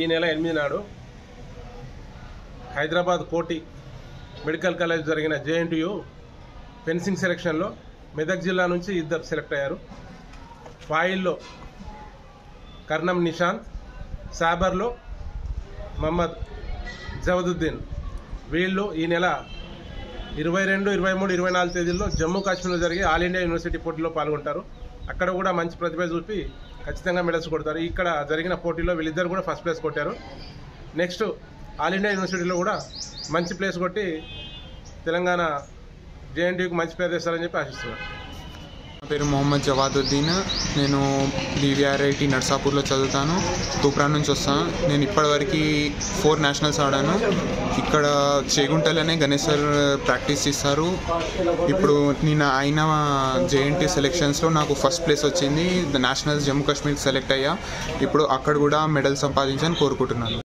ఈ నెల ఎనిమిది నాడు హైదరాబాద్ కోటి మెడికల్ కాలేజ్ జరిగిన జేఎన్టీయు ఫెన్సింగ్ సెలక్షన్లో మెదక్ జిల్లా నుంచి ఇద్దరు సెలెక్ట్ అయ్యారు ఫాయిల్లో కర్ణం నిషాంత్ సాబర్లో మహమ్మద్ జవదుద్దీన్ వీళ్ళు ఈ నెల ఇరవై రెండు ఇరవై మూడు ఇరవై నాలుగు తేదీల్లో జమ్మూ కాశ్మీర్లో జరిగే ఆల్ ఇండియా యూనివర్సిటీ పోటీలో పాల్గొంటారు అక్కడ కూడా మంచి ప్రతిభ చూపి ఖచ్చితంగా మెడల్స్ కొడతారు ఇక్కడ జరిగిన పోటీలో వీళ్ళిద్దరు కూడా ఫస్ట్ ప్లేస్ కొట్టారు నెక్స్ట్ ఆల్ ఇండియా యూనివర్సిటీలో కూడా మంచి ప్లేస్ కొట్టి తెలంగాణ జేఎన్టీయూకి మంచి పేరు తెస్తారని చెప్పి ఆశిస్తున్నాను నా పేరు మొహమ్మద్ జవాదుద్దీన్ నేను బీవీఆర్ఐటి నర్సాపూర్లో చదువుతాను తూప్రా నుంచి వస్తాను నేను ఇప్పటివరకు ఫోర్ నేషనల్స్ ఆడాను ఇక్కడ చేగుంటలోనే గణేష్ సార్ ప్రాక్టీస్ ఇస్తారు ఇప్పుడు నేను అయిన జేఎన్టీ సెలెక్షన్స్లో నాకు ఫస్ట్ ప్లేస్ వచ్చింది నేషనల్స్ జమ్మూ కాశ్మీర్కి సెలెక్ట్ అయ్యా ఇప్పుడు అక్కడ కూడా మెడల్ సంపాదించాలని కోరుకుంటున్నాను